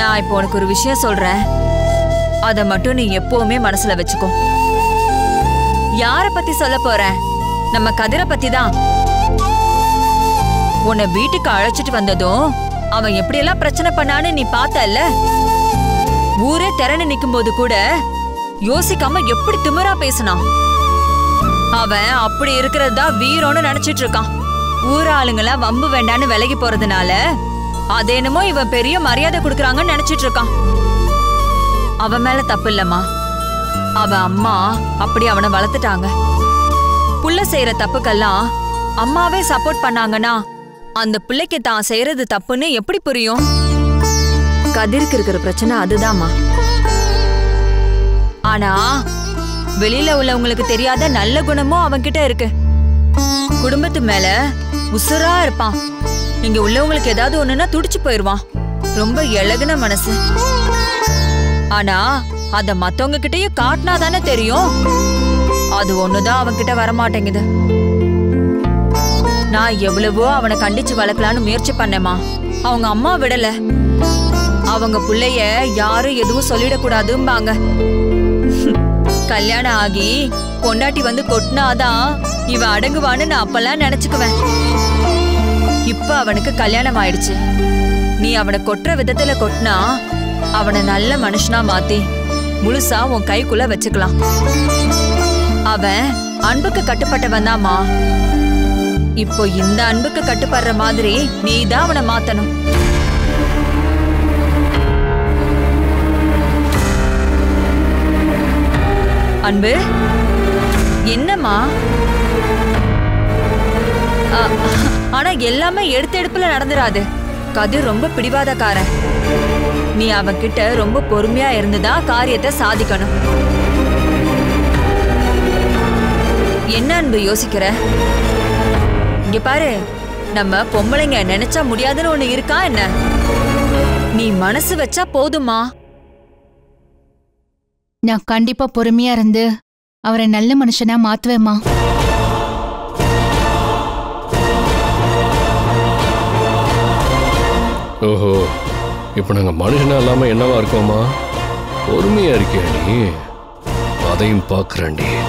நான் இப்போ உனக்கு ஒரு விஷயம் சொல்றேன் அத மட்டும் நீ எப்பவுமே மனசுல வச்சுக்கோ யார பத்தி சொல்ல போற நம்ம கதிரை பத்தி தான் உன்னை வீட்டுக்கு அழைச்சிட்டு வந்ததும் அவன் எப்படியெல்லாம் பிரச்சனை பண்ணான்னு நீ பார்த்தல்ல ஊரே திறன்னு நிக்கும்போது கூட யோசிக்காம எப்படி திமிரா பேசினான் அவன் அப்படி இருக்கிறது தான் வீரோன்னு நினைச்சிட்டு இருக்கான் ஊர் ஆளுங்கெல்லாம் வம்பு வேண்டான்னு விலகி போறதுனால அது என்னமோ இவன் பெரிய மரியாதை கொடுக்கறாங்கன்னு நினைச்சிட்டு இருக்கான் அவன் மேல தப்பு இல்லம்மா அவன் அம்மா அப்படி அவனை வளர்த்துட்டாங்க புள்ள செய்யற தப்புக்கெல்லாம் அம்மாவே சப்போர்ட் பண்ணாங்கன்னா அந்த பிள்ளைக்கு தான் செய்யறது தப்புன்னு எப்படி புரியும் கதிருக்கு இருக்கிற பிரச்சனை அதுதாம்மா ஆனா வெளியில உள்ளவங்களுக்கு தெரியாத நல்ல குணமும் அவன்கிட்ட இருக்கு குடும்பத்து மேல உசுரா இருப்பான் இங்க உள்ளவங்களுக்கு ஏதாவது ஒண்ணுன்னா துடிச்சு போயிருவான் ரொம்ப இழகுன மனசு ஆனா அத மத்தவங்க கிட்டயும் காட்டினா தானே தெரியும் அது ஒண்ணுதான் அவன்கிட்ட வரமாட்டேங்குது நான் எவ்வளவோ அவனை கண்டிச்சு வளர்க்கலான்னு முயற்சி பண்ணேமா அவங்க அம்மா விடல அவங்க புள்ளைய யாரும் எதுவும் சொல்லிடக்கூடாதும்பாங்க கல்யாணம் ஆகி பொண்டாட்டி வந்து கொட்டினாதான் இவன் அடங்குவான்னு நான் அப்பெல்லாம் நினைச்சுக்குவேன் இப்ப அவனுக்கு கல்யாணம் ஆயிடுச்சு நீ அவனை கொட்டுற விதத்துல கொட்டினா அவனை நல்ல மனுஷனா மாத்தி முழுசா உன் கைக்குள்ள வச்சுக்கலாம் அவன் அன்புக்கு கட்டுப்பட்டவன் தாம்மா இப்போ இந்த அன்புக்கு கட்டுப்படுற மாதிரி நீ தான் அவனை மாத்தணும் அன்பு என்னம்மா ஆ, ஆனா எல்லாமே எடுத்த எடுப்புல நடந்துராது கதிர் ரொம்ப பிடிவாதக்காரன் நீ அவன்கிட்ட ரொம்ப பொறுமையா இருந்துதான் காரியத்தை சாதிக்கணும் என்ன அன்பு யோசிக்கிற இங்க பாரு நம்ம பொம்பளைங்க நினைச்சா முடியாதுன்னு ஒண்ணு இருக்கா என்ன நீ மனசு வச்சா போதுமா நான் கண்டிப்பா பொறுமையா இருந்து அவரை நல்ல மனுஷனா மாத்துவேம்மா ஓஹோ இப்போ நாங்கள் மனுஷனா இல்லாமல் என்னவா இருக்கோமா பொறுமையா இருக்கியா நீ அதையும் பார்க்குறேன்டி